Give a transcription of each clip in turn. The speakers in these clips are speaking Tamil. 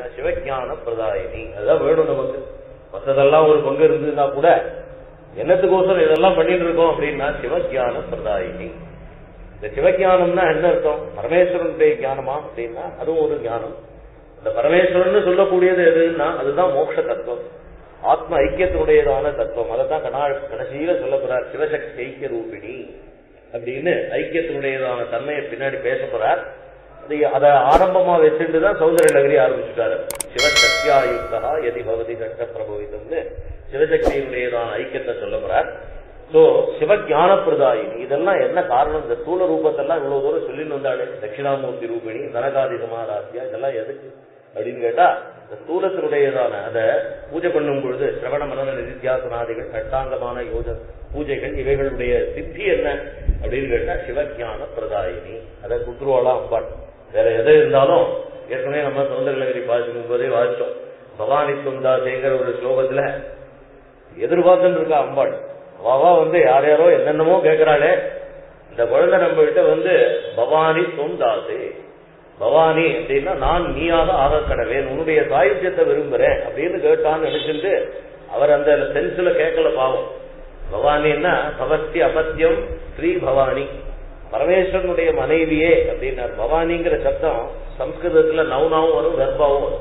சிவஞான பிரதாயினி அதுதான் வேணும் நமக்கு மற்றதெல்லாம் ஒரு பங்கு இருந்ததுன்னா கூட என்னத்துக்கோசரம் இதெல்லாம் பண்ணிட்டு இருக்கோம் அப்படின்னா சிவஞான பிரதாயினி இந்த சிவஞானம்னா என்ன அர்த்தம் பரமேஸ்வரனுடைய ஞானமா அப்படின்னா அதுவும் ஒரு ஞானம் இந்த பரமேஸ்வரன் சொல்லக்கூடியது எதுன்னா அதுதான் மோட்ச தத்துவம் ஆத்ம ஐக்கியத்தினுடையதான தத்துவம் அதை தான் கனா கடைசியில சொல்ல போறார் சிவசக்தி ஐக்கிய ரூபிணி அப்படின்னு ஐக்கியத்தினுடையதான தன்மையை பின்னாடி பேச போறார் அது அதை ஆரம்பமா வச்சுட்டு தான் சௌந்தர நகரி ஆரம்பிச்சுட்டாரு சிவசக்தியாயுக்தா எதி பவதி கட்ட பிரபவிதம்னு சிவசக்தியினுடையதான ஐக்கியத்தை சொல்ல போறார் சோ சிவஞான பிரதாயினி இதெல்லாம் என்ன காரணம் இந்த ஸ்தூல ரூபத்தெல்லாம் இவ்வளவு தூரம் சொல்லிட்டு வந்தாளே தட்சிணாமூர்த்தி ரூபிணி தனகாதி சமாராத்தியா இதெல்லாம் எதுக்கு அப்படின்னு கேட்டா இந்த ஸ்தூலத்தினுடையதான அத பூஜை பண்ணும் பொழுது சிரவண மனன நிதித்தியாசனாதிகள் சட்டாங்கமான யோஜ பூஜைகள் இவைகளுடைய சித்தி என்ன அப்படின்னு கேட்டா சிவஞான பிரதாயினி அதை குத்துருவாளா அம்பாள் வேற எது இருந்தாலும் ஏற்கனவே நம்ம சுதந்திரநகரி பாதிக்கும் போதே வாசிச்சோம் பவானி சுந்தாசேங்கிற ஒரு ஸ்லோகத்துல எதிர்பார்த்துட்டு இருக்கா அம்பாள் அவா வந்து யார் யாரோ என்னென்னமோ கேட்கிறாளே இந்த குழந்தை நம்ம கிட்ட வந்து பவானி சொந்தாசே பவானி அப்படின்னா நான் நீயாக ஆக கடவேன் உன்னுடைய சாயுத்தியத்தை விரும்புறேன் அப்படின்னு கேட்டான்னு நினைச்சிட்டு அவர் அந்த சென்ஸ்ல கேட்கல பாவம் பவானின்னா பவத்தி அபத்தியம் ஸ்ரீ பவானி பரமேஸ்வரனுடைய மனைவியே அப்படின்னார் பவானிங்கிற சப்தம் சம்ஸ்கிருதத்துல நவுனாவும் வரும் கர்ப்பாவும் வரும்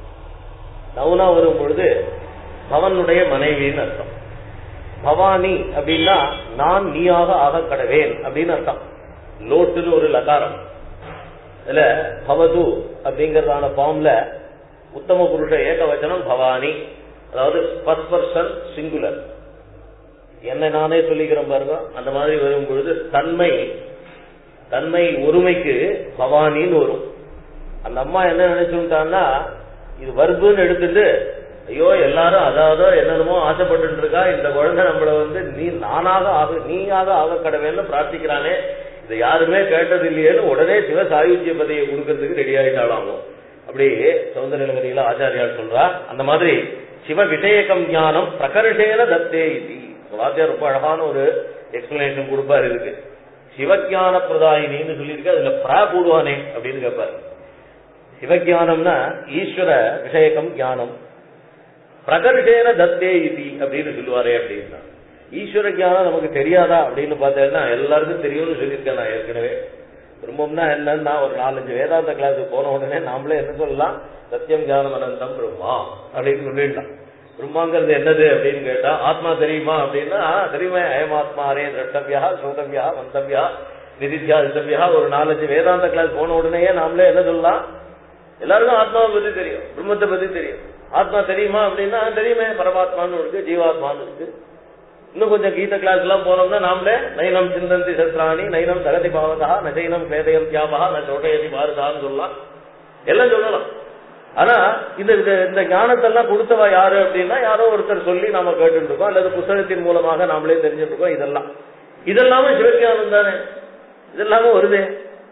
நவுனா வரும் பொழுது பவனுடைய மனைவின்னு அர்த்தம் பவானி அப்படின்னா நான் நீயாக ஆக கடவேன் அப்படின்னு அர்த்தம் லோட்டுன்னு ஒரு லகாரம் இதுல பவது அப்படிங்கறதான ஃபார்ம்ல உத்தம புருஷ ஏகவச்சனம் பவானி அதாவது ஃபர்ஸ்ட் பர்சன் சிங்குலர் என்ன நானே சொல்லிக்கிறேன் பாருங்க அந்த மாதிரி வரும் பொழுது தன்மை தன்மை ஒருமைக்கு பவானின்னு வரும் அந்த அம்மா என்ன நினைச்சுட்டான்னா இது வர்புன்னு எடுத்துட்டு ஐயோ எல்லாரும் அதாவது என்னென்னமோ ஆசைப்பட்டு இருக்கா இந்த குழந்தை நம்மள வந்து நீ நானாக ஆக நீயாக ஆக கடவேன்னு பிரார்த்திக்கிறானே இதை யாருமே கேட்டது இல்லையேன்னு உடனே சிவ சாயுஜ்ய பதவியை கொடுக்கறதுக்கு ரெடி ஆயிட்டாளாமோ அப்படி சௌந்தர நகரியில ஆச்சாரியார் சொல்றா அந்த மாதிரி சிவ விஷயக்கம் ஞானம் பிரகர்ஷேன தத்தே இது வாத்தியார் ரொம்ப அழகான ஒரு எக்ஸ்பிளனேஷன் கொடுப்பாரு இதுக்கு சிவஞான பிரதாயினின்னு சொல்லியிருக்கு அதுல பிரா போடுவானே அப்படின்னு கேட்பாரு சிவஞானம்னா ஈஸ்வர விஷயக்கம் ஞானம் பிரகர்ஷேன தத்தே இதி அப்படின்னு சொல்லுவாரே அப்படின்னா ஈஸ்வர ஞானம் நமக்கு தெரியாதா அப்படின்னு பார்த்தேன்னா எல்லாருக்கும் தெரியும்னு சொல்லியிருக்கேன் நான் ஏற்கனவே பிரம்மம்னா என்னன்னா ஒரு நாலஞ்சு வேதாந்த கிளாஸுக்கு போன உடனே நாமளே என்ன சொல்லலாம் சத்தியம் ஞானம் அனந்தம் பிரம்மா அப்படின்னு சொல்லிடலாம் பிரம்மாங்கிறது என்னது அப்படின்னு கேட்டா ஆத்மா தெரியுமா அப்படின்னா "ஆ, தெரியுமே அயமாத்மா அரே திரஷ்டவியா சோதவியா மந்தவியா நிதித்தியா சித்தவியா ஒரு நாலஞ்சு வேதாந்த கிளாஸ் போன உடனேயே நாமளே என்ன சொல்லலாம் எல்லாருக்கும் ஆத்மாவை பத்தி தெரியும் பிரம்மத்தை பத்தி தெரியும் ஆத்மா தெரியுமா அப்படின்னா "ஆ, தெரியுமே பரமாத்மான்னு இருக்கு ஜீவாத்மான்னு இருக்கு இன்னும் கொஞ்சம் கீத கிளாஸ் எல்லாம் போனோம்னா நாமளே நைனம் சிந்தந்தி சஸ்திராணி நைனம் தகதி பாவதா நஜைனம் கேதயம் தியாபகா ந சோட்டயதி பாரதான்னு சொல்லலாம் எல்லாம் சொல்லலாம் ஆனா இந்த இந்த- இந்த ஞானத்தெல்லாம் கொடுத்தவா யாரு அப்படின்னா யாரோ ஒருத்தர் சொல்லி நாம கேட்டு இருக்கோம் அல்லது புத்தகத்தின் மூலமாக நாமளே தெரிஞ்சுட்டு இருக்கோம் இதெல்லாம் இதெல்லாமே சிவஞானம் தானே இதெல்லாமே வருதே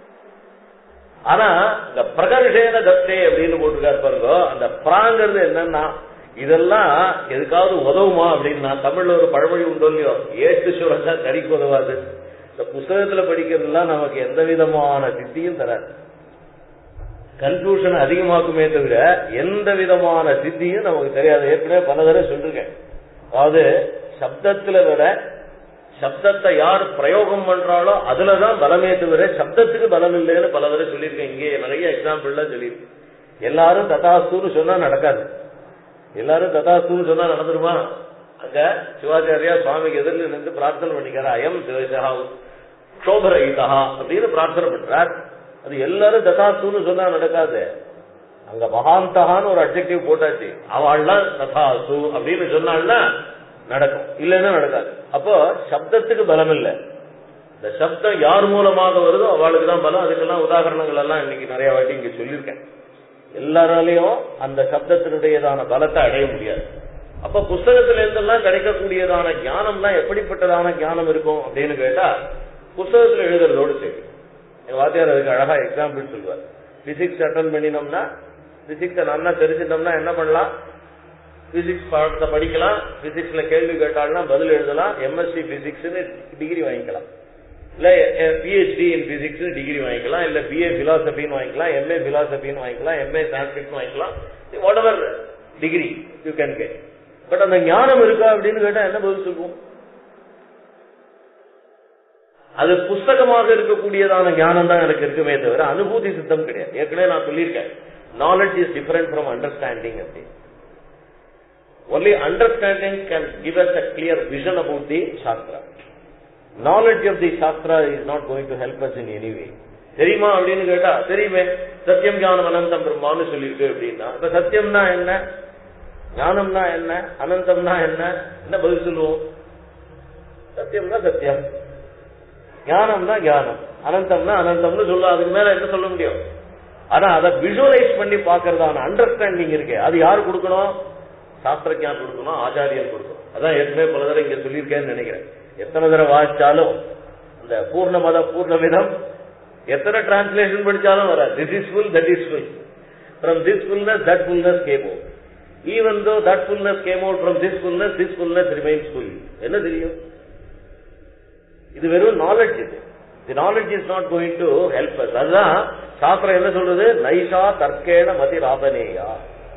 ஆனா இந்த பிரகர்ஷேன தத்தே அப்படின்னு போட்டுருக்காரு பாருங்க அந்த பிராங்கிறது என்னன்னா இதெல்லாம் எதுக்காவது உதவுமா அப்படின்னா தமிழ்ல ஒரு பழமொழி உண்டோ இல்லையோ ஏட்டு சுரந்தா கறிக்கு உதவாது இந்த புஸ்தகத்துல படிக்கிறதுலாம் நமக்கு எந்த விதமான சித்தியும் தராது கன்ஃபியூஷன் அதிகமாக்குமே தவிர எந்த விதமான சித்தியும் நமக்கு தெரியாது ஏற்கனவே பல தடவை சொல்லிருக்கேன் அதாவது சப்தத்துல விட சப்தத்தை யார் பிரயோகம் பண்றாளோ அதுலதான் பலமே தவிர சப்தத்துக்கு பலம் இல்லைன்னு பல தடவை சொல்லியிருக்கேன் இங்கே நிறைய எக்ஸாம்பிள்லாம் சொல்லியிருக்கேன் எல்லாரும் ததாஸ்துன்னு சொன்னா நடக்காது எல்லாரும் ததாஸ்துன்னு சொன்னா நடந்துருமா அங்க சிவாச்சாரியா சுவாமிக்கு எதிரில் நின்று பிரார்த்தனை பண்ணிக்கிறார் அயம் தேசா க்ஷோபரகிதா அப்படின்னு பிரார்த்தனை பண்றார் அது எல்லாரும் ததாஸ்துன்னு சொன்னா நடக்காது அங்க மகாந்தகான்னு ஒரு அப்ஜெக்டிவ் போட்டாச்சு அவள்லாம் ததாசு அப்படின்னு சொன்னாள்னா நடக்கும் இல்லைன்னா நடக்காது அப்போ சப்தத்துக்கு பலம் இல்லை இந்த சப்தம் யார் மூலமாக வருதோ அவளுக்கு தான் பலம் அதுக்கெல்லாம் உதாரணங்கள் எல்லாம் இன்னைக்கு நிறைய வாட்டி இங்க சொல்லியிருக்கேன் எல்லாராலையும் அந்த சப்தத்தினுடையதான பலத்தை அடைய முடியாது அப்ப புஸ்தகத்துல இருந்தெல்லாம் கிடைக்கக்கூடியதான ஞானம்லாம் எப்படிப்பட்டதான ஞானம் இருக்கும் அப்படின்னு கேட்டா புஸ்தகத்துல எழுதுறதோடு சரி எங்க வாத்தியார் அதுக்கு அழகா எக்ஸாம்பிள் சொல்லுவார் பிசிக்ஸ் அட்டன் பண்ணினோம்னா பிசிக்ஸை நல்லா தெரிஞ்சிட்டோம்னா என்ன பண்ணலாம் பிசிக்ஸ் பாடத்தை படிக்கலாம் பிசிக்ஸ்ல கேள்வி கேட்டால்னா பதில் எழுதலாம் எம்எஸ்சி பிசிக்ஸ்னு டிகிரி வாங்கிக்கலாம் இல்ல பிஹெச்டி இன் பிசிக்ஸ் டிகிரி வாங்கிக்கலாம் இல்ல பிஏ பிலாசபின்னு வாங்கிக்கலாம் எம்ஏ பிலாசபின்னு வாங்கிக்கலாம் எம்ஏ சான்ஸ்கிரிட் வாங்கிக்கலாம் whatever degree you can get but அந்த ஞானம் இருக்கா அப்படின்னு கேட்டா என்ன பதில் சொல்லுவோம் அது புஸ்தகமாக இருக்கக்கூடியதான ஞானம் தான் எனக்கு இருக்குமே தவிர அனுபூதி சித்தம் கிடையாது ஏற்கனவே நான் சொல்லியிருக்கேன் knowledge is different from understanding அப்படின்னு only understanding can give us a clear vision about the shastra knowledge of the shastra is not going to help us in any way தெரியுமா அப்படின்னு கேட்டா தெரியுமே சத்தியம் ஞானம் அனந்தம் பிரம்மான்னு சொல்லியிருக்கு அப்படின்னா இப்ப சத்தியம்னா என்ன ஞானம்னா என்ன அனந்தம்னா என்ன என்ன பதில் சொல்லுவோம் சத்தியம்னா சத்தியம் ஞானம்னா ஞானம் அனந்தம்னா அனந்தம்னு சொல்ல அதுக்கு மேல என்ன சொல்ல முடியும் ஆனா அதை விஷுவலைஸ் பண்ணி பாக்குறதான அண்டர்ஸ்டாண்டிங் இருக்கு அது யாரு கொடுக்கணும் சாஸ்திரஜான் கொடுக்கணும் ஆச்சாரியன் கொடுக்கணும் அதான் ஏற்கனவே பல தடவை இங்க சொல்லியிருக்கேன்னு நினைக்கிறேன் எத்தனை தடவை வாசிச்சாலும் இந்த பூர்ணமத பூர்ணமிதம் எத்தனை டிரான்ஸ்லேஷன் படிச்சாலும் வராது this is full that is full from this fullness that fullness came out even though that fullness came out from this fullness this fullness remains full என்ன தெரியும் இது வெறும் நாலேஜ் இது the knowledge is not going to help us அதுதான் சாஸ்திரம் என்ன சொல்றது நைஷா தர்க்கேன மதி ராபனேயா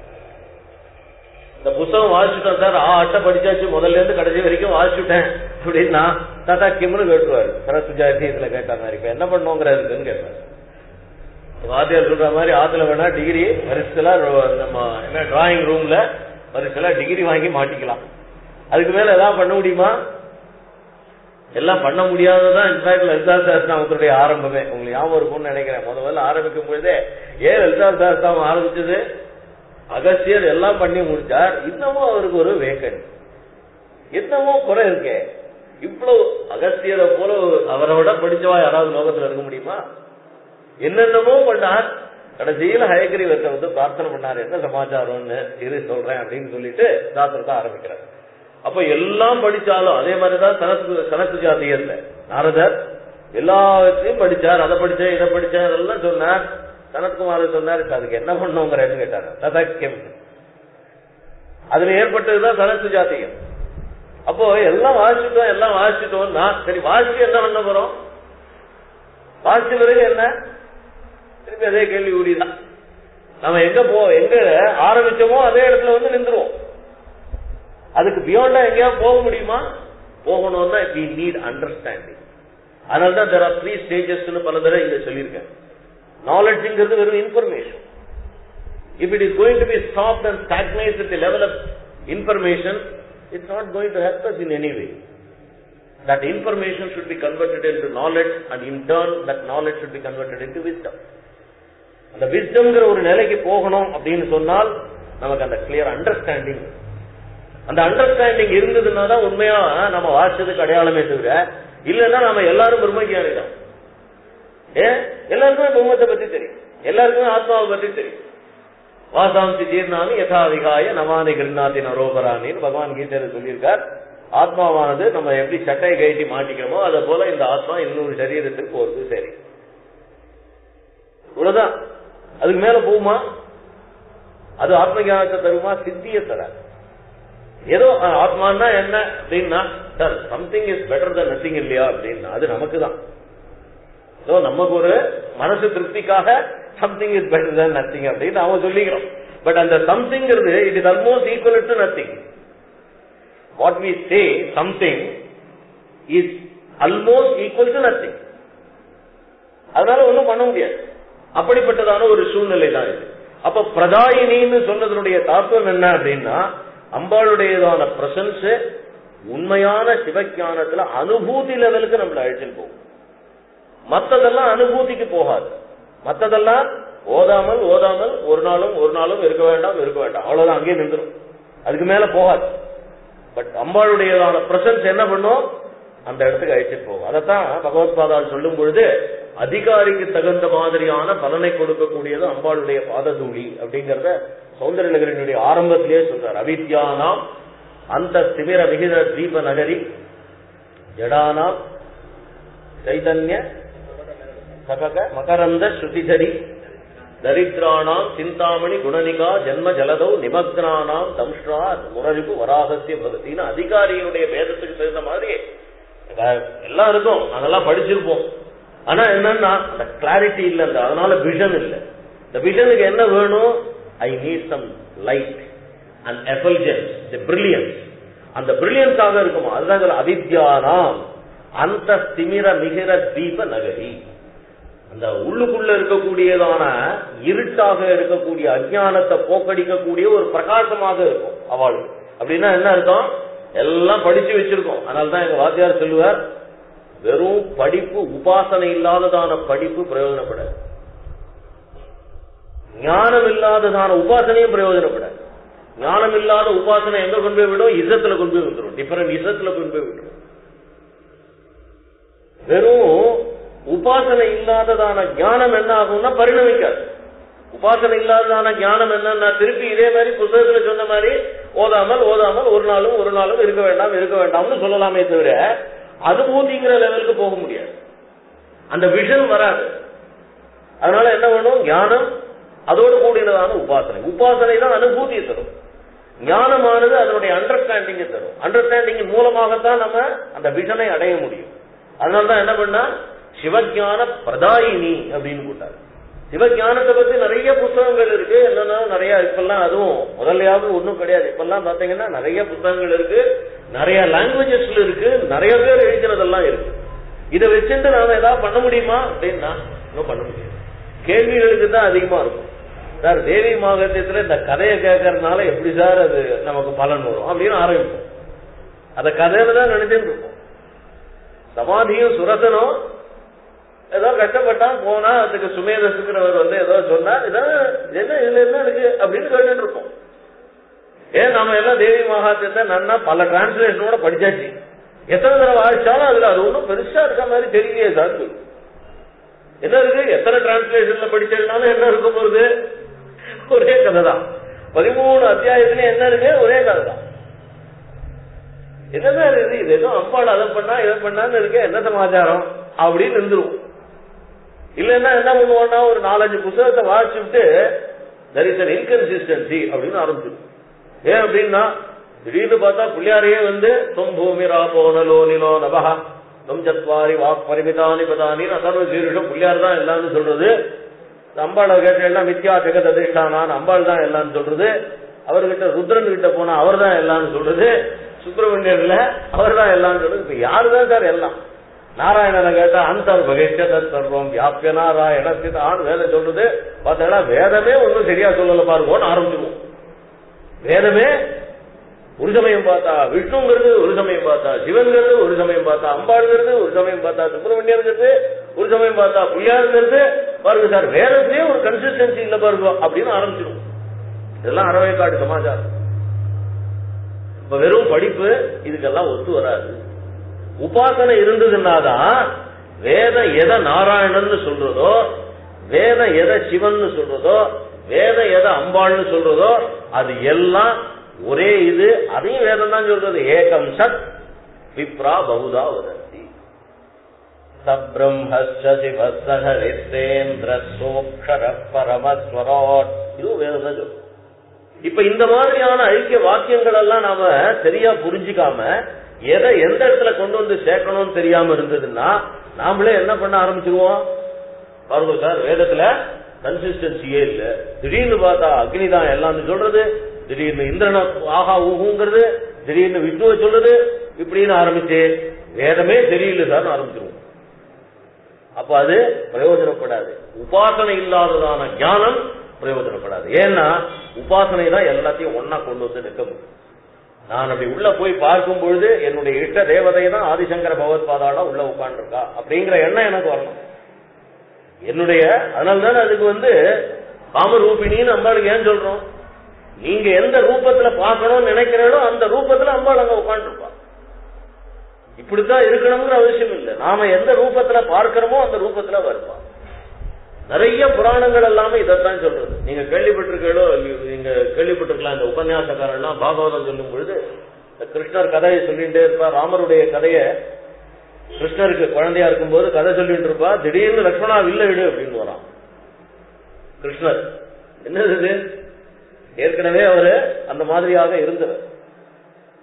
இந்த புத்தகம் வாசிச்சுட்டோம் சார் ஆ அட்டை படிச்சாச்சு முதல்ல இருந்து கடைசி வரைக்கும் வாசிச்சுட்டேன் அப்படின்னா தாத்தா கிம்னு கேட்டுருவாரு சரஸ்வஜாதி இதுல கேட்ட மாதிரி இப்ப என்ன பண்ணுங்கிறதுன்னு கேட்பாரு வாத்தியார் சொல்ற மாதிரி ஆத்துல வேணா டிகிரி வரிசலா நம்ம என்ன டிராயிங் ரூம்ல வரிசலா டிகிரி வாங்கி மாட்டிக்கலாம் அதுக்கு மேல எல்லாம் பண்ண முடியுமா எல்லாம் பண்ண முடியாததான் இன்ஃபேக்ட் லலிதா சாஸ்திராமத்துடைய ஆரம்பமே உங்களுக்கு ஞாபகம் இருக்கும்னு நினைக்கிறேன் முதல்ல ஆரம்பிக்கும் பொழுதே ஏன் லலிதா சாஸ்திரம் ஆரம்பிச்சது அகஸ்தியர் எல்லாம் பண்ணி முடிச்சார் இன்னமும் அவருக்கு ஒரு வேக்கன்ட் இன்னமும் குறை இருக்கே இவ்வளவு அகஸ்தியரை போல அவரை விட படிச்சவா யாராவது லோகத்துல இருக்க முடியுமா என்னென்னமோ பண்ணார் கடைசியில் ஹயகிரிவத்தை வந்து பிரார்த்தனை பண்ணார் என்ன சமாச்சாரம்னு இரு சொல்றேன் அப்படின்னு சொல்லிட்டு சாஸ்திரத்தை ஆரம்பிக்கிறார் அப்ப எல்லாம் படிச்சாலும் அதே மாதிரிதான் சனத்து சனத்து ஜாத்தியத்துல நாரதர் எல்லாத்தையும் படிச்சார் அதை படிச்சேன் இதை படிச்சேன் அதெல்லாம் சொன்னார் சனத்குமார் சொன்னார் அதுக்கு என்ன பண்ணுங்கிறேன்னு கேட்டாரு ததக்கியம் அதுல ஏற்பட்டதுதான் சனத்து ஜாத்தியம் அப்போ எல்லாம் வாசிட்டோம் எல்லாம் வாசிட்டோம்னா சரி வாசிச்சு என்ன பண்ண போறோம் வாசிச்ச பிறகு என்ன திருப்பி அதே கேள்வி கூடிதான் நம்ம எங்க போ எங்க ஆரம்பிச்சோமோ அதே இடத்துல வந்து நின்றுவோம் அதுக்கு பியாண்டா எங்கேயாவது போக முடியுமா போகணும்னா வி நீட் அண்டர்ஸ்டாண்டிங் அதனால தான் தெர் ஆர் த்ரீ ஸ்டேஜஸ் பல தடவை இங்க சொல்லியிருக்கேன் நாலேஜ்ங்கிறது வெறும் information if it is going to be stopped and stagnise at the level of information it's not going to help us in any way that information should be converted into knowledge and in turn that knowledge should be converted into wisdom அந்த விஸ்டம்ங்கிற ஒரு நிலைக்கு போகணும் அப்படின்னு சொன்னால் நமக்கு அந்த கிளியர் அண்டர்ஸ்டாண்டிங் அந்த அண்டர்ஸ்டாண்டிங் இருந்ததுன்னா தான் உண்மையா நம்ம வாசிச்சதுக்கு அடையாளமே தவிர இல்லைன்னா நம்ம எல்லாரும் பிரம்மஜானி தான் ஏன் எல்லாருக்குமே பிரம்மத்தை பத்தி தெரியும் எல்லாருக்குமே ஆத்மாவை பத்தி தெரியும் வாசாந்தி ஜீர்ணாமி யதா விகாய நமானி கிருநாதி நரோபராணின்னு பகவான் கீதையில சொல்லியிருக்கார் ஆத்மாவானது நம்ம எப்படி சட்டையை கழட்டி மாட்டிக்கிறோமோ அதை போல இந்த ஆத்மா இன்னொரு சரீரத்துக்கு போறது சரி இவ்வளவுதான் அதுக்கு மேல போகுமா அது ஆத்ம ஞானத்தை தருமா சித்திய தராது ஏதோ ஆத்மான்னா என்ன அப்படின்னா sir something is better than nothing இல்லையா அப்படின்னா அது நமக்கு தான் ஸோ நமக்கு ஒரு மனசு திருப்திக்காக something is better than nothing அப்படின்னு அவன் சொல்லிக்கிறோம் பட் அந்த சம்திங்கிறது it is almost equal to nothing what we say something is almost equal to nothing அதனால ஒன்றும் பண்ண முடியாது அப்படிப்பட்டதான ஒரு சூழ்நிலை தான் இது அப்ப பிரதாயினின்னு சொன்னதனுடைய தாக்கம் என்ன அப்படின்னா அம்பாளுடையதான பிரசன்ஸ் உண்மையான சிவஞானத்துல அனுபூதி லெவலுக்கு நம்மள அழைச்சிட்டு போகும் மத்ததெல்லாம் அனுபூதிக்கு போகாது மத்ததெல்லாம் ஓதாமல் ஓதாமல் ஒரு நாளும் ஒரு நாளும் இருக்க வேண்டாம் இருக்க வேண்டாம் அவ்வளவுதான் அங்கேயே நின்றுடும் அதுக்கு மேல போகாது பட் அம்பாளுடையதான பிரசன்ஸ் என்ன பண்ணும் அந்த இடத்துக்கு அழைச்சிட்டு போகும் அதைத்தான் பகவத்பாதால் சொல்லும் பொழுது அதிகாரிக்கு தகுந்த மாதிரியான பலனை கொடுக்கக்கூடியது அம்பாளுடைய பாததூளி அப்படிங்கறத சௌந்தரநகரினுடைய ஆரம்பத்திலேயே சொல்றார் அவித்யானாம் அந்த திமிர விகித தீப நகரி ஜடானாம் சைதன்ய சகக மகரந்த ஸ்ருதிதரி தரித்ராணாம் சிந்தாமணி குணனிகா ஜென்ம ஜலதோ நிமக்னானாம் தம்ஷ்ரா முரரிப்பு வராகசிய பகத்தின்னு அதிகாரியினுடைய பேதத்துக்கு தகுந்த மாதிரி எல்லாம் இருக்கும் அதெல்லாம் படிச்சிருப்போம் ஆனா என்னன்னா அந்த கிளாரிட்டி இல்ல அந்த அதனால விஷன் இல்ல இந்த விஷனுக்கு என்ன வேணும் I need some light and effulgence the brilliance அந்த பிரில்லியன்ஸாக இருக்குமா அதுதான் சொல்ல அவித்யானாம் அந்த திமிர மிகிர தீப நகரி அந்த உள்ளுக்குள்ள இருக்கக்கூடியதான இருட்டாக இருக்கக்கூடிய அஜ்ஞானத்தை போக்கடிக்கக்கூடிய ஒரு பிரகாசமாக இருக்கும் அவள் அப்படின்னா என்ன அர்த்தம் எல்லாம் படிச்சு வச்சிருக்கோம் அதனாலதான் எங்க வாத்தியார் சொல்லுவார் வெறும் படிப்பு உபாசனை இல்லாததான படிப்பு பிரயோஜனப்படாது ஞானம் இல்லாததான உபாசனையும் பிரயோஜனப்படாது ஞானம் இல்லாத உபாசனை எங்க கொண்டு போய் விடும் இசத்துல கொண்டு போய் விட்டுரும் டிஃபரெண்ட் இசத்துல கொண்டு போய் விட்டுரும் வெறும் உபாசனை இல்லாததான ஞானம் என்ன ஆகும்னா பரிணமிக்காது உபாசனை இல்லாததான ஞானம் என்னன்னா திருப்பி இதே மாதிரி புத்தகத்துல சொன்ன மாதிரி ஓதாமல் ஓதாமல் ஒரு நாளும் ஒரு நாளும் இருக்க வேண்டாம் இருக்க வேண்டாம்னு சொல்லலாமே தவிர அனுபூதிங்கிற லெவலுக்கு போக முடியாது அந்த விஷன் வராது அதனால என்ன பண்ணும் ஞானம் அதோடு கூடினதான உபாசனை உபாசனை தான் அனுபூதியை தரும் ஞானமானது அதனுடைய அண்டர்ஸ்டாண்டிங்கை தரும் அண்டர்ஸ்டாண்டிங் மூலமாகத்தான் நம்ம அந்த விஷனை அடைய முடியும் அதனால தான் என்ன பண்ணா சிவஞான பிரதாயினி அப்படின்னு போட்டாரு சிவஞானத்தை பத்தி நிறைய புத்தகங்கள் இருக்கு என்னன்னா நிறைய இப்பெல்லாம் அதுவும் முதல்லையாவது ஒண்ணும் கிடையாது இப்பெல்லாம் பாத்தீங்கன்னா நிறைய புத்தகங்கள் இருக்கு நிறைய லாங்குவேஜஸ்ல இருக்கு நிறைய பேர் எழுதினதெல்லாம் இருக்கு இதை வச்சுட்டு நாம ஏதாவது பண்ண முடியுமா அப்படின்னா இன்னும் பண்ண முடியாது கேள்விகளுக்கு தான் அதிகமா இருக்கும் சார் தேவி மாகத்தியத்துல இந்த கதையை கேட்கறதுனால எப்படி சார் அது நமக்கு பலன் வரும் அப்படின்னு ஆரம்பிப்போம் அத கதையில தான் நினைச்சுட்டு இருப்போம் சமாதியும் சுரசனும் ஏதோ கஷ்டப்பட்டான் போனா அதுக்கு சுமேதசுக்கிறவர் வந்து ஏதோ சொன்னா இதான் என்ன இதுல என்ன இருக்கு அப்படின்னு கேட்டுட்டு இருப்போம் ஏன் நாம எல்லாம் தேவி மகாத்தியத்தை நன்னா பல டிரான்ஸ்லேஷனோட படிச்சாச்சு எத்தனை தடவை வாசிச்சாலும் அதுல அது ஒன்றும் பெருசா இருக்க மாதிரி தெரியலையே சார் என்ன இருக்கு எத்தனை டிரான்ஸ்லேஷன்ல படிச்சதுனாலும் என்ன இருக்க போகுது ஒரே கதை தான் பதிமூணு அத்தியாயத்துலயும் என்ன இருக்கு ஒரே கதை தான் என்னதான் இருக்கு இது ஏதோ அம்பாள் அதை பண்ணா இதை பண்ணான்னு இருக்கு என்ன சமாச்சாரம் அப்படின்னு இருந்துரும் இல்லைன்னா என்ன பண்ணுவோம்னா ஒரு நாலஞ்சு புத்தகத்தை வாசிச்சுட்டு தெர் இஸ் அன் இன்கன்சிஸ்டன்சி அப்படின்னு ஆரம்பிச்சிடும் ஏன் அப்படின்னா திடீர்னு பார்த்தா பிள்ளையாரையே வந்து தொம் பூமி ராபோ நலோ நிலோ நபஹா தொம் சத்வாரி வாக் பரிமிதானி பதானி அசர்வ சீருஷம் பிள்ளையார் தான் எல்லாம்னு சொல்றது அம்பாளை கேட்டா மித்யா ஜெகத் அதிஷ்டானான் அம்பாள் தான் எல்லாம்னு சொல்றது அவர்கிட்ட ருத்ரன் கிட்ட போனா அவர் தான் எல்லாம்னு சொல்றது சுப்பிரமணியர்ல அவர் தான் எல்லாம் சொல்றது இப்ப யாரு தான் சார் எல்லாம் நாராயணனை கேட்டா அந்தர் பகிஷ்ட சர்வம் வியாபிய நாராயணஸ்தான் வேதம் சொல்றது பார்த்தா வேதமே ஒன்றும் சரியா சொல்லல பாருங்கன்னு ஆரம்பிச்சிருவோம் வேதமே ஒரு சமயம் பார்த்தா விஷ்ணுங்கிறது ஒரு சமயம் பார்த்தா சிவன்கிறது ஒரு சமயம் பார்த்தா அம்பாளுங்கிறது ஒரு சமயம் பார்த்தா சுப்பிரமணியங்கிறது ஒரு சமயம் பார்த்தா புள்ளியாருங்கிறது பாருங்க சார் வேதத்திலே ஒரு கன்சிஸ்டன்சி இல்ல பாருங்க அப்படின்னு ஆரம்பிச்சிடும் இதெல்லாம் அறவைக்காடு சமாச்சாரம் இப்ப வெறும் படிப்பு இதுக்கெல்லாம் ஒத்து வராது உபாசனை இருந்ததுன்னாதான் வேதம் எதை நாராயணன்னு சொல்றதோ வேதம் எதை சிவன் சொல்றதோ வேதம் எதை அம்பாள்னு சொல்றதோ அது எல்லாம் ஒரே இது அதையும் வேதம் தான் சொல்றது ஏகம் சத் விப்ரா பகுதா வதந்தி சப்ரம்மஸ்ய சிவசகரித்தேந்திர சோக்ஷர பரமஸ்வராட் இதுவும் வேதம் தான் சொல்றது இப்ப இந்த மாதிரியான ஐக்கிய வாக்கியங்கள் எல்லாம் நாம சரியா புரிஞ்சுக்காம எதை எந்த இடத்துல கொண்டு வந்து சேர்க்கணும்னு தெரியாம இருந்ததுன்னா நாமளே என்ன பண்ண ஆரம்பிச்சிருவோம் பாருங்க சார் வேதத்துல கன்சிஸ்டன்சியே இல்ல திடீர்னு பார்த்தா அக்னி தான் எல்லாம் சொல்றது திடீர்னு இந்திரன ஆஹா ஊகுங்கிறது திடீர்னு விஷ்ணுவை சொல்றது இப்படின்னு ஆரம்பிச்சு வேதமே தெரியல சார் ஆரம்பிச்சிருவோம் அப்ப அது பிரயோஜனப்படாது உபாசனை இல்லாததான ஞானம் பிரயோஜனப்படாது ஏன்னா உபாசனை தான் எல்லாத்தையும் ஒன்னா கொண்டு வந்து நிற்க முடியும் நான் அப்படி உள்ள போய் பார்க்கும் பொழுது என்னுடைய இஷ்ட தேவதை தான் ஆதிசங்கர பகவத் பாதாளா உள்ள உட்காந்துருக்கா அப்படிங்கிற எண்ணம் எனக்கு வரணும் என்னுடைய அதனால்தான் அதுக்கு வந்து காமரூபிணின்னு அம்பாளுக்கு ஏன் சொல்றோம் நீங்க எந்த ரூபத்துல பார்க்கணும்னு நினைக்கிறீங்களோ அந்த ரூபத்துல அம்பாள் அங்க உட்காந்துருப்பா இப்படித்தான் இருக்கணுங்கிற அவசியம் இல்லை நாம எந்த ரூபத்துல பார்க்கிறோமோ அந்த ரூபத்துல வருவா நிறைய புராணங்கள் எல்லாமே இதைத்தான் சொல்றது நீங்க கேள்விப்பட்டிருக்கீங்களோ நீங்க கேள்விப்பட்டிருக்கலாம் இந்த உபன்யாசக்காரெல்லாம் பாகவதம் சொல்லும் பொழுது கிருஷ்ணர் கதையை சொல்லிட்டே இருப்பா ராமருடைய கதைய கிருஷ்ணருக்கு குழந்தையா இருக்கும்போது கதை சொல்லிட்டு இருப்பா திடீர்னு லக்ஷ்மணா வில்ல இடு அப்படின்னு வரான் கிருஷ்ணர் என்னது இது ஏற்கனவே அவரு அந்த மாதிரியாக இருந்தவர்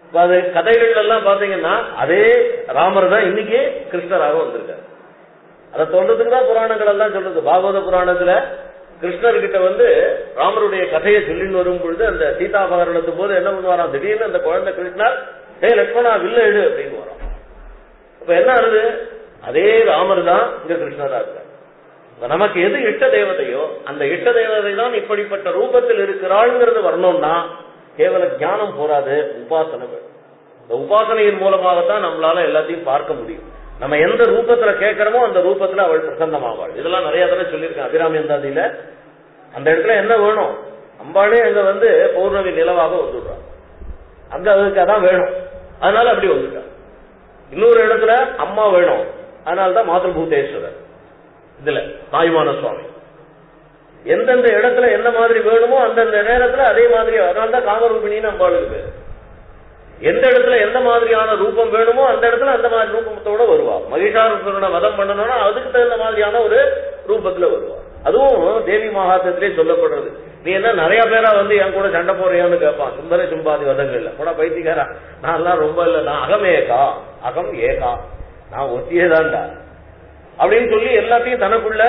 இப்ப அது கதைகள் எல்லாம் பாத்தீங்கன்னா அதே ராமர் தான் இன்னைக்கு கிருஷ்ணராக வந்திருக்காரு அதை சொல்றதுக்கு தான் புராணங்கள் எல்லாம் சொல்றது பாகவத புராணத்துல கிருஷ்ணர்கிட்ட வந்து ராமருடைய கதையை சொல்லின்னு வரும் பொழுது அந்த சீதாபகரணத்து போது என்ன பண்ணுவாராம் திடீர்னு அந்த குழந்தை கிருஷ்ணர் டே லட்சுமணா வில்ல எடு அப்படின்னு வரான் இப்ப என்ன ஆகுது அதே ராமர் தான் இங்க கிருஷ்ணரா இருக்கார் இப்ப நமக்கு எது இஷ்ட தேவதையோ அந்த இஷ்ட தேவதை தான் இப்படிப்பட்ட ரூபத்தில் இருக்கிறாள்ங்கிறது வரணும்னா கேவல ஞானம் போராது உபாசனை வேணும் இந்த உபாசனையின் மூலமாகத்தான் நம்மளால எல்லாத்தையும் பார்க்க முடியும் நம்ம எந்த ரூபத்துல கேட்கிறோமோ அந்த ரூபத்துல அவள் பிரசன்னமாவாள் இதெல்லாம் நிறைய தடவை சொல்லியிருக்கேன் அபிராமி அந்தாதியில அந்த இடத்துல என்ன வேணும் அம்பாளே அங்க வந்து பௌர்ணமி நிலவாக வந்துடுறான் அங்க அதுக்கு அதான் வேணும் அதனால அப்படி வந்துட்டான் இன்னொரு இடத்துல அம்மா வேணும் அதனாலதான் மாதபூதேஸ்வரர் இதுல தாய்மான சுவாமி எந்தெந்த இடத்துல என்ன மாதிரி வேணுமோ அந்தந்த நேரத்துல அதே மாதிரி அதனாலதான் காமரூபிணின்னு அம்பாளுக்கு பேரு எந்த இடத்துல எந்த மாதிரியான ரூபம் வேணுமோ அந்த இடத்துல அந்த மாதிரி ரூபத்தோட வருவா மகிஷாசுரனை வதம் பண்ணணும்னா அதுக்கு தகுந்த மாதிரியான ஒரு ரூபத்துல வருவா அதுவும் தேவி மகாத்திலே சொல்லப்படுறது நீ என்ன நிறைய பேரா வந்து என் கூட சண்டை போறியான்னு கேட்பான் சுந்தர சும்பாதி வதங்கள்ல கூட பைத்தியக்காரா நான் எல்லாம் ரொம்ப இல்ல நான் அகம் ஏகா அகம் ஏகா நான் ஒத்தியே தான்டா அப்படின்னு சொல்லி எல்லாத்தையும் தனக்குள்ள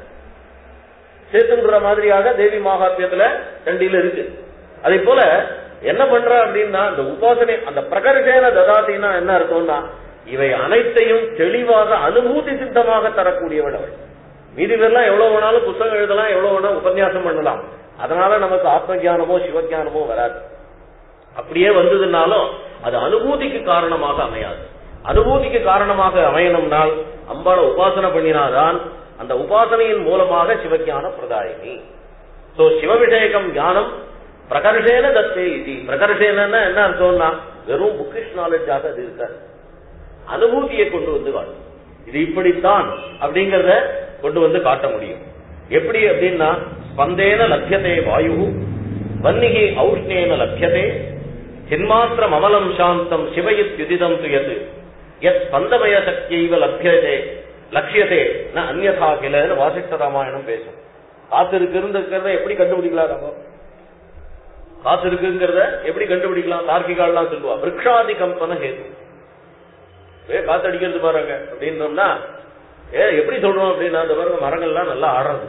சேர்த்துன்ற மாதிரியாக தேவி மகாத்மியத்துல தண்டியில இருக்கு அதே போல என்ன பண்ற அப்படின்னா அந்த உபாசனை அந்த பிரகர்ஷேன ததாத்தின்னா என்ன அர்த்தம்னா இவை அனைத்தையும் தெளிவாக அனுபூதி சித்தமாக தரக்கூடியவள் அவள் மீதி பேர்லாம் எவ்வளவு வேணாலும் புத்தகம் எழுதலாம் எவ்வளவு வேணா உபன்யாசம் பண்ணலாம் அதனால நமக்கு ஆத்ம ஞானமோ சிவஞானமோ வராது அப்படியே வந்ததுனாலும் அது அனுபூதிக்கு காரணமாக அமையாது அனுபூதிக்கு காரணமாக அமையணும்னால் அம்பாளை உபாசனை பண்ணினாதான் அந்த உபாசனையின் மூலமாக சிவஞான பிரதாயினி சோ சிவ விஷயகம் ஞானம் பிரகர்ஷேன தத்தே இது பிரகர்ஷேன என்ன அர்த்தம்னா வெறும் புக்கிஷ் நாலேஜாக அது இருக்காது அனுபூதியை கொண்டு வந்து காட்டும் இது இப்படித்தான் அப்படிங்கறத கொண்டு வந்து காட்ட முடியும் எப்படி அப்படின்னா ஸ்பந்தேன லட்சியதே வாயு வன்னிகி ஔஷ்ணேன லட்சியதே சின்மாத்திரம் அமலம் சாந்தம் சிவயுத்யுதிதம் துயது எத் ஸ்பந்தமய சக்தியைவ லட்சியதே லட்சியதே ந அந்யதா கிளன்னு வாசிஷ்ட ராமாயணம் பேசும் காத்து இருக்கிறத எப்படி கண்டுபிடிக்கலாம் நம்ம காத்து இருக்குங்கிறத எப்படி கண்டுபிடிக்கலாம் தார்க்கிகாலாம் சொல்லுவா விரக்ஷாதி கம்பன ஹேது ஏ காத்து அடிக்கிறது பாருங்க அப்படின்னோம்னா ஏ எப்படி சொல்றோம் அப்படின்னா அந்த பாருங்க மரங்கள்லாம் நல்லா ஆடுறது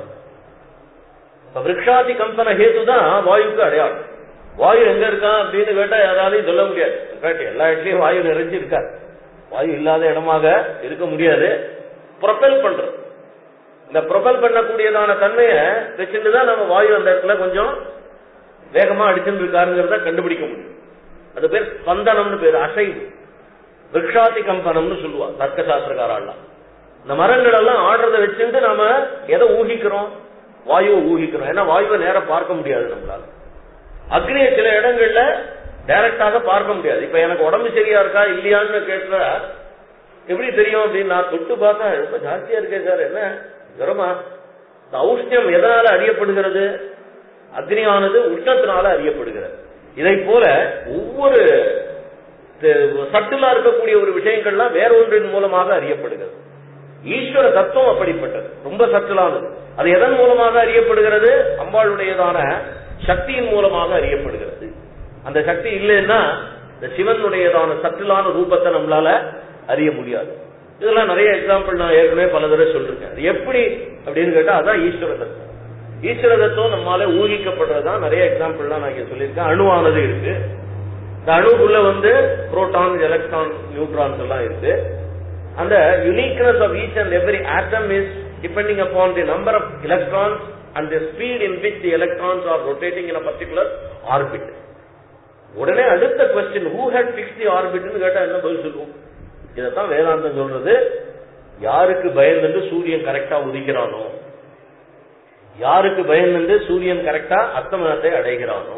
இப்ப விரக்ஷாதி கம்பன ஹேது தான் வாயுக்கு அடையாளம் வாயு எங்க இருக்கா அப்படின்னு கேட்டா யாராலையும் சொல்ல முடியாது இன்ஃபேக்ட் எல்லா இடத்துலயும் வாயு நிறைஞ்சு இருக்காது வாயு இல்லாத இடமாக இருக்க முடியாது ப்ரொபெல் பண்றது இந்த ப்ரொபெல் பண்ணக்கூடியதான தன்மையை வச்சுட்டு தான் நம்ம வாயு அந்த இடத்துல கொஞ்சம் வேகமா அடிச்சுட்டு இருக்காருங்கிறத கண்டுபிடிக்க முடியும் அது பேர் ஸ்பந்தனம்னு பேர் அசைவு விரக்ஷாதி கம்பனம்னு சொல்லுவா தர்க்க சாஸ்திரக்காரெல்லாம் இந்த மரங்கள் எல்லாம் ஆடுறத வச்சுட்டு நாம எதை ஊகிக்கிறோம் வாயுவை ஊகிக்கிறோம் ஏன்னா வாயுவை நேரம் பார்க்க முடியாது நம்மளால அக்னியை சில இடங்கள்ல டைரக்டாக பார்க்க முடியாது இப்ப எனக்கு உடம்பு சரியா இருக்கா இல்லையான்னு கேட்டா எப்படி தெரியும் அப்படின்னு நான் தொட்டு பார்த்தா ரொம்ப ஜாஸ்தியா இருக்கேன் சார் என்ன ஜுரமா இந்த ஔஷ்ணியம் எதனால அறியப்படுகிறது அக்னியானது உஷ்ணத்தினால அறியப்படுகிறது இதை போல ஒவ்வொரு சட்டுலா இருக்கக்கூடிய ஒரு விஷயங்கள்லாம் வேற ஒன்றின் மூலமாக அறியப்படுகிறது ஈஸ்வர தத்துவம் அப்படிப்பட்டது ரொம்ப சட்டுலானது அது எதன் மூலமாக அறியப்படுகிறது அம்பாளுடையதான சக்தியின் மூலமாக அறியப்படுகிறது அந்த சக்தி இல்லைன்னா இந்த சிவனுடையதான சட்டிலான ரூபத்தை நம்மளால அறிய முடியாது இதெல்லாம் நிறைய எக்ஸாம்பிள் நான் ஏற்கனவே பல தடவை சொல்லிருக்கேன் அது எப்படி அப்படின்னு கேட்டா அதான் ஈஸ்வர தத்துவம் ஈஸ்வர தத்துவம் நம்மளால ஊகிக்கப்படுறதுதான் நிறைய எக்ஸாம்பிள்லாம் நான் இங்க சொல்லியிருக்கேன் அணுவானது இருக்கு இந்த அணுக்குள்ள வந்து புரோட்டான் எலக்ட்ரான் நியூட்ரான்ஸ் எல்லாம் இருக்கு அந்த uniqueness of each and every atom is depending upon the number of electrons and the speed in which the electrons are rotating in a particular orbit உடனே அடுத்த question who had fix the ஆர்பிட்னு கேட்டா என்ன பதில் சொல்லுவோம் இதைத்தான் வேதாந்தம் சொல்றது யாருக்கு பயந்துட்டு சூரியன் கரெக்டா உதிக்கிறானோ யாருக்கு பயந்துட்டு சூரியன் கரெக்டா அஸ்தமனத்தை அடைகிறானோ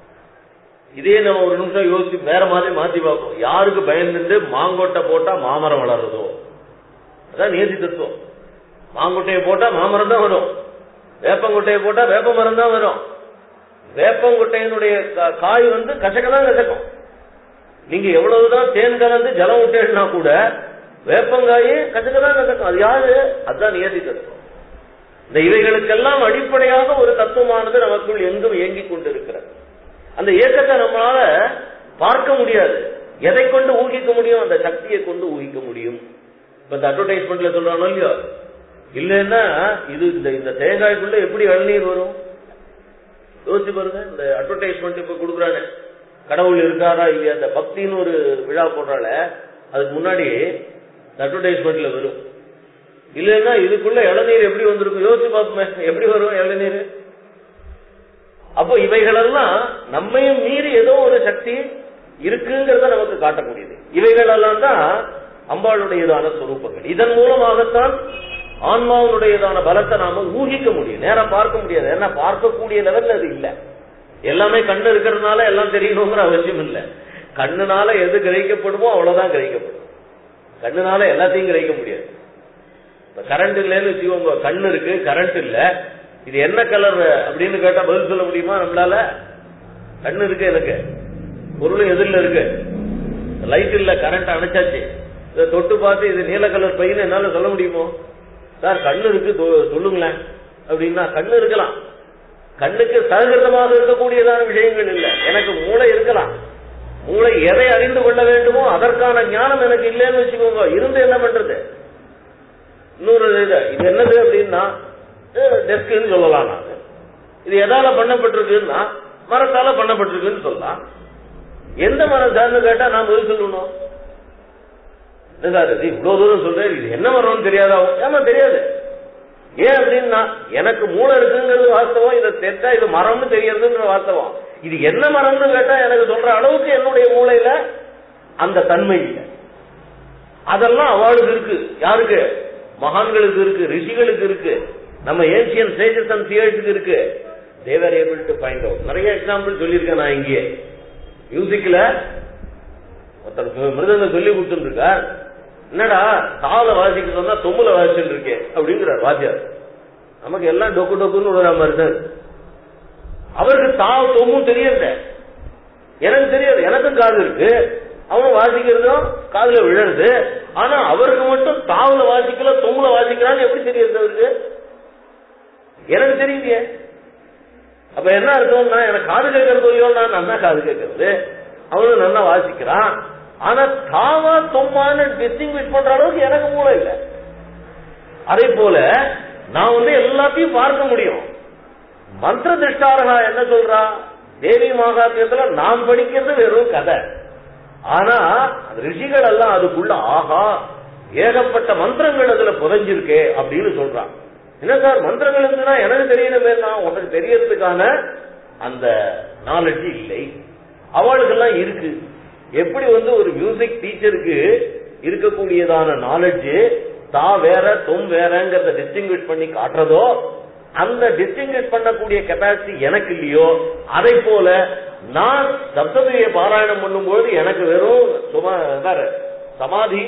இதே நம்ம ஒரு நிமிஷம் யோசிச்சு வேற மாதிரி மாத்தி பார்ப்போம் யாருக்கு பயந்துட்டு மாங்கொட்டை போட்டா மாமரம் வளருதோ அதான் நேதி தத்துவம் மாங்கொட்டையை போட்டா மாமரம் தான் வரும் வேப்பங்கொட்டையை போட்டா வேப்ப மரம் தான் வரும் வேப்பங்கொட்டையினுடைய காய் வந்து கசக்கதான் கசக்கும் நீங்க எவ்வளவுதான் தேன் கலந்து ஜலம் விட்டேன்னா கூட வேப்பங்காய் கசக்கதான் கசக்கும் அது யாரு அதுதான் நியதி தத்துவம் இந்த இவைகளுக்கெல்லாம் அடிப்படையாக ஒரு தத்துவமானது நமக்குள் எங்கும் இயங்கிக் கொண்டிருக்கிறது அந்த இயக்கத்தை நம்மளால பார்க்க முடியாது எதை கொண்டு ஊகிக்க முடியும் அந்த சக்தியை கொண்டு ஊகிக்க முடியும் இப்ப இந்த அட்வர்டைஸ்மெண்ட்ல சொல்றானோ இல்லையோ இல்லைன்னா இது இந்த இந்த தேங்காய்க்குள்ள எப்படி இளநீர் வரும் யோசிச்சு பாருங்க இந்த அட்வர்டைஸ்மெண்ட் இப்ப கொடுக்குறாங்க கடவுள் இருக்காரா இல்லையா அந்த பக்தின்னு ஒரு விழா போடுறால அதுக்கு முன்னாடி அட்வர்டைஸ்மெண்ட்ல வரும் இல்லைன்னா இதுக்குள்ள இளநீர் எப்படி வந்திருக்கும் யோசிச்சு பார்ப்போமே எப்படி வரும் இளநீர் அப்போ இவைகளெல்லாம் நம்மையும் மீறி ஏதோ ஒரு சக்தி இருக்குங்கிறத நமக்கு காட்டக்கூடியது இவைகளெல்லாம் தான் அம்பாளுடையதான சொரூபங்கள் இதன் மூலமாகத்தான் ஆன்மாவுடையதான பலத்தை நாம ஊகிக்க முடியும் நேரா பார்க்க முடியாது ஏன்னா பார்க்கக்கூடிய லெவல்ல அது இல்ல எல்லாமே கண்ணு இருக்கிறதுனால எல்லாம் தெரியணுங்கிற அவசியம் இல்ல கண்ணுனால எது கிரகிக்கப்படுமோ அவ்வளவுதான் கிரகிக்கப்படும் கண்ணுனால எல்லாத்தையும் கிரகிக்க முடியாது இப்ப கரண்ட் இல்லைன்னு வச்சுக்கோங்க கண்ணு இருக்கு கரண்ட் இல்ல இது என்ன கலர் அப்படின்னு கேட்டா பதில் சொல்ல முடியுமா நம்மளால கண்ணு இருக்கு எனக்கு பொருள் எதிரில் இருக்கு லைட் இல்ல கரண்ட் அணைச்சாச்சு இதை தொட்டு பார்த்து இது நீல கலர் பையன் என்னால சொல்ல முடியுமோ சார் கண்ணு இருக்கு தொ- சொல்லுங்களேன் அப்படின்னா கண்ணு இருக்கலாம் கண்ணுக்கு சககிருதமாக இருக்கக்கூடியதான விஷயங்கள் இல்ல எனக்கு மூளை இருக்கலாம் மூளை எதை அறிந்து கொள்ள வேண்டுமோ அதற்கான ஞானம் எனக்கு இல்லைன்னு வச்சுக்கோங்க இருந்து என்ன பண்றது இன்னொரு இது இது என்னது அப்படின்னா டெஸ்க்னு சொல்லலாம் நான் இது எதால பண்ணப்பட்டிருக்குன்னா மரத்தால பண்ணப்பட்டிருக்குன்னு சொல்லலாம் எந்த மரம் சார்னு கேட்டா நான் பதில் சொல்லணும் என்ன சார் இது இவ்வளவு தூரம் சொல்றேன் இது என்ன மரம்னு தெரியாதா ஏமா தெரியாது ஏன் அப்படின்னா எனக்கு மூளை இருக்குங்கிறது வாஸ்தவம் இதை தெரிஞ்சா இது மரம்னு தெரியறதுங்கிற வாஸ்தவம் இது என்ன மரம்னு கேட்டா எனக்கு சொல்ற அளவுக்கு என்னுடைய மூளையில அந்த தன்மை இல்லை அதெல்லாம் அவளுக்கு இருக்கு யாருக்கு மகான்களுக்கு இருக்கு ரிஷிகளுக்கு இருக்கு நம்ம ஏன்சியன் சேஜஸ் அண்ட் தியர்ஸுக்கு இருக்கு they were able to find out நிறைய எக்ஸாம்பிள் சொல்லியிருக்கேன் நான் இங்கே மியூசிக்ல ஒருத்தர் மிருதங்க சொல்லி கொடுத்துருக்கார் என்னடா தாள வாசிக்க சொன்னா தொம்முல வாசிச்சுட்டு இருக்கேன் அப்படிங்கிறார் வாத்தியார் நமக்கு எல்லாம் டொக்கு டொக்குன்னு விடுற மாதிரி தான் இருக்கு. அவருக்கு தா தொம்மும் தெரியல எனக்கு தெரியாது எனக்கும் காது இருக்கு அவன் வாசிக்கிறதும் காதுல விழருது ஆனா அவருக்கு மட்டும் தாவுல வாசிக்கல தொம்முல வாசிக்கிறான்னு எப்படி தெரியுது அவருக்கு எனக்கு தெரியலையே அப்ப என்ன அர்த்தம்னா எனக்கு காது கேட்கறது இல்லையோ நான் நல்லா காது கேட்கறது அவனும் நல்லா வாசிக்கிறான் ஆனா தாவா தொம்மான்னு டிஸ்டிங்விஷ் பண்ற அளவுக்கு எனக்கு மூளை இல்லை அதே போல நான் வந்து எல்லாத்தையும் பார்க்க முடியும் மந்திர திருஷ்டாரகா என்ன சொல்றா தேவி மகாத்தியத்துல நாம் படிக்கிறது வெறும் கதை ஆனா அந்த ரிஷிகள் எல்லாம் அதுக்குள்ள ஆஹா ஏகப்பட்ட மந்திரங்கள் அதுல புதைஞ்சிருக்கே அப்படின்னு சொல்றான் என்ன சார் மந்திரங்கள் இருந்துன்னா எனக்கு தெரியணுமே உனக்கு தெரியறதுக்கான அந்த நாலேஜ் இல்லை அவளுக்கெல்லாம் இருக்கு எப்படி வந்து ஒரு மியூசிக் டீச்சருக்கு இருக்கக்கூடியதான நாலேஜ் தா வேற தொம் வேறங்கிறத டிஸ்டிங்விஷ் பண்ணி காட்டுறதோ அந்த டிஸ்டிங்விஷ் பண்ணக்கூடிய கெப்பாசிட்டி எனக்கு இல்லையோ அதை போல நான் சப்ததியை பாராயணம் பண்ணும்போது எனக்கு வெறும் சும வேற சமாதி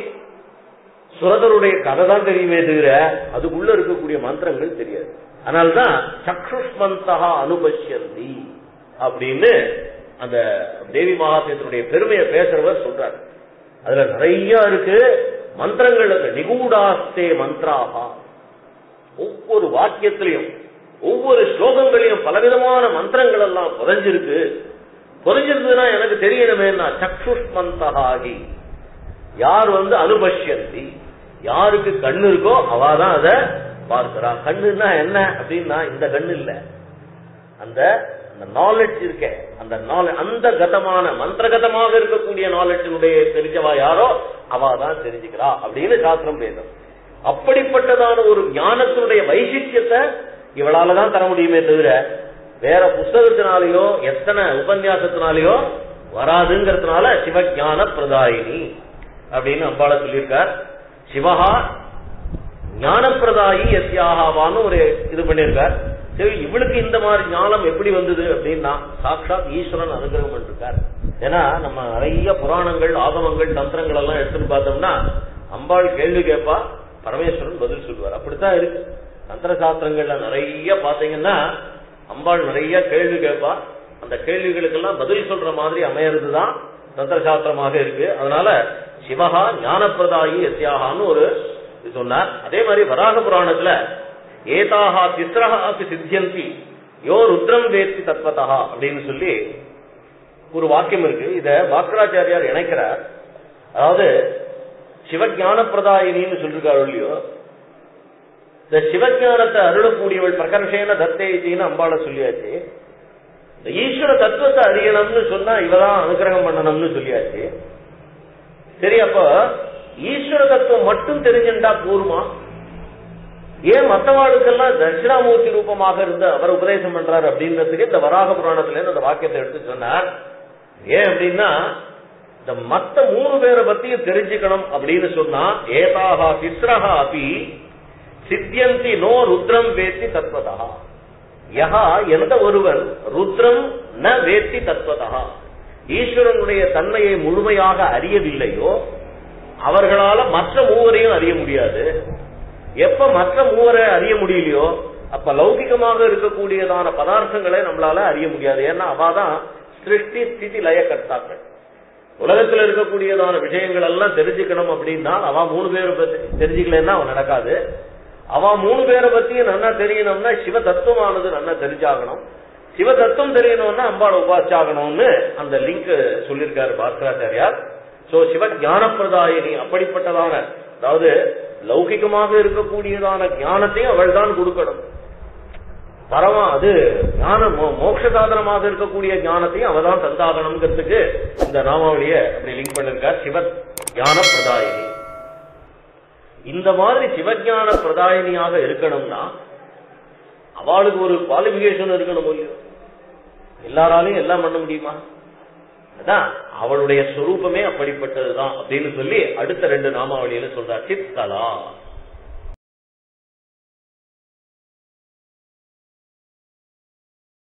சுரதருடைய கதை தான் தெரியுமே தவிர அதுக்குள்ள இருக்கக்கூடிய மந்திரங்கள் தெரியாது அதனால்தான் சக்ஷுஷ்மந்தகா அனுபஷ்யந்தி அப்படின்னு அந்த தேவி மகாத்மியத்தினுடைய பெருமையை பேசுறவர் சொல்றார் அதுல நிறைய இருக்கு மந்திரங்கள் இருக்கு நிகூடாஸ்தே மந்த்ராகா ஒவ்வொரு வாக்கியத்திலையும் ஒவ்வொரு ஸ்லோகங்களையும் பலவிதமான மந்திரங்கள் எல்லாம் புதைஞ்சிருக்கு புதைஞ்சிருந்ததுன்னா எனக்கு தெரியணுமேனா சக்ஷுஷ்மந்தகாகி யார் வந்து அனுபஷ்யந்தி யாருக்கு கண்ணு இருக்கோ அவாதான் அதை பார்க்கிறா கண்ணுன்னா என்ன அப்படின்னா இந்த கண்ணு இல்ல அந்த அந்த நாலேஜ் இருக்க அந்த நாலேஜ் அந்த கதமான மந்திரகதமாக இருக்கக்கூடிய நாலேஜினுடைய தெரிஞ்சவா யாரோ அவா தான் தெரிஞ்சுக்கிறா அப்படின்னு சாஸ்திரம் பேசும் அப்படிப்பட்டதான ஒரு ஞானத்தினுடைய வைசிஷ்யத்தை இவளாலதான் தர முடியுமே தவிர வேற புஸ்தகத்தினாலேயோ எத்தனை உபன்யாசத்தினாலேயோ வராதுங்கிறதுனால சிவஞான பிரதாயினி அப்படின்னு அம்பாள சொல்லியிருக்கார் சிவஹா ஞானப்பிரதாயி எஸ்யாகாவான்னு ஒரு இது பண்ணியிருக்கார் சரி இவளுக்கு இந்த மாதிரி ஞானம் எப்படி வந்தது அப்படின்னா சாட்சாத் ஈஸ்வரன் அனுகிரகம் பண்ணிருக்கார் ஏன்னா நம்ம நிறைய புராணங்கள் ஆகமங்கள் தந்திரங்கள் எல்லாம் எடுத்துன்னு பார்த்தோம்னா அம்பாள் கேள்வி கேட்பா பரமேஸ்வரன் பதில் சொல்லுவார் அப்படித்தான் இருக்கு தந்திர சாஸ்திரங்கள்ல நிறைய பாத்தீங்கன்னா அம்பாள் நிறைய கேள்வி கேட்பா அந்த கேள்விகளுக்கெல்லாம் பதில் சொல்ற மாதிரி அமையறதுதான் தந்திர சாஸ்திரமாக இருக்கு அதனால சிவகா ஞானப்பிரதாயி எஸ்யாகான்னு ஒரு இது சொன்னார் அதே மாதிரி வராக புராணத்துல ஏதாகா திஸ்ரஹா அப்படி சித்தியந்தி யோ ருத்ரம் வேத்தி தத்வதா அப்படின்னு சொல்லி ஒரு வாக்கியம் இருக்கு இத பாஸ்கராச்சாரியார் இணைக்கிறார் அதாவது சிவஞான பிரதாயினின்னு சொல்லிருக்காரு இல்லையோ இந்த சிவஞானத்தை அருளக்கூடியவள் பிரகர்ஷேன தத்தேத்தின்னு அம்பாளை சொல்லியாச்சு இந்த ஈஸ்வர தத்துவத்தை அறியணும்னு சொன்னா இவதான் அனுகிரகம் பண்ணணும்னு சொல்லியாச்சு சரி அப்ப ஈஸ்வர தத்துவம் மட்டும் தெரிஞ்சுட்டா போருமா ஏன் மத்தவாளுக்கெல்லாம் தட்சிணாமூர்த்தி ரூபமாக இருந்து அவர் உபதேசம் பண்றாரு அப்படின்றதுக்கு இந்த வராக புராணத்துல இருந்து அந்த வாக்கியத்தை எடுத்து சொன்னார் ஏன் அப்படின்னா இந்த மத்த மூணு பேரை பத்தியும் தெரிஞ்சுக்கணும் அப்படின்னு சொன்னா ஏதாகா சிஸ்ரஹா அபி சித்தியந்தி நோ ருத்ரம் வேத்தி தத்வதா யஹா எந்த ஒருவன் ருத்ரம் ந வேத்தி தத்வதா ஈஸ்வரனுடைய தன்மையை முழுமையாக அறியவில்லையோ அவர்களால மற்ற மூவரையும் அறிய முடியாது எப்ப மற்ற மூவரை அறிய முடியலையோ அப்ப லௌகிகமாக இருக்கக்கூடியதான பதார்த்தங்களை நம்மளால அறிய முடியாது ஏன்னா அவாதான் சிருஷ்டி ஸ்திதி லய கர்த்தாக்கள் உலகத்துல இருக்கக்கூடியதான விஷயங்கள் எல்லாம் தெரிஞ்சுக்கணும் அப்படின்னா அவ மூணு பேரை பத்தி தெரிஞ்சுக்கலன்னா அவன் நடக்காது அவன் மூணு பேரை பத்தியும் நல்லா தெரியணும்னா சிவ தத்துவமானது நல்லா தெரிஞ்சாகணும் சிவ தத்துவம் தெரியணும்னா அம்பாளை உபாச்சாகணும்னு அந்த லிங்க் சொல்லியிருக்காரு பாஸ்கராச்சாரியார் சோ சிவ ஞான பிரதாயினி அப்படிப்பட்டதான அதாவது லௌகிகமாக இருக்கக்கூடியதான ஞானத்தையும் அவள் தான் கொடுக்கணும் பரவா அது ஞான மோ- மோட்ச சாதனமாக இருக்கக்கூடிய ஞானத்தையும் அவ தான் தந்தாகணுங்கிறதுக்கு இந்த நாமாவளிய அப்படி லிங்க் பண்ணிருக்கார் சிவ ஞான பிரதாயினி இந்த மாதிரி சிவஞான பிரதாயினியாக இருக்கணும்னா அவளுக்கு ஒரு குவாலிபிகேஷன் இருக்கணும் இல்லையோ எல்லாராலையும் எல்லாம் பண்ண முடியுமா அதான் அவளுடைய ஸ்வரூபமே அப்படிப்பட்டதுதான் அப்படின்னு சொல்லி அடுத்த ரெண்டு நாமாவளியில சொல்றார் சித்கலா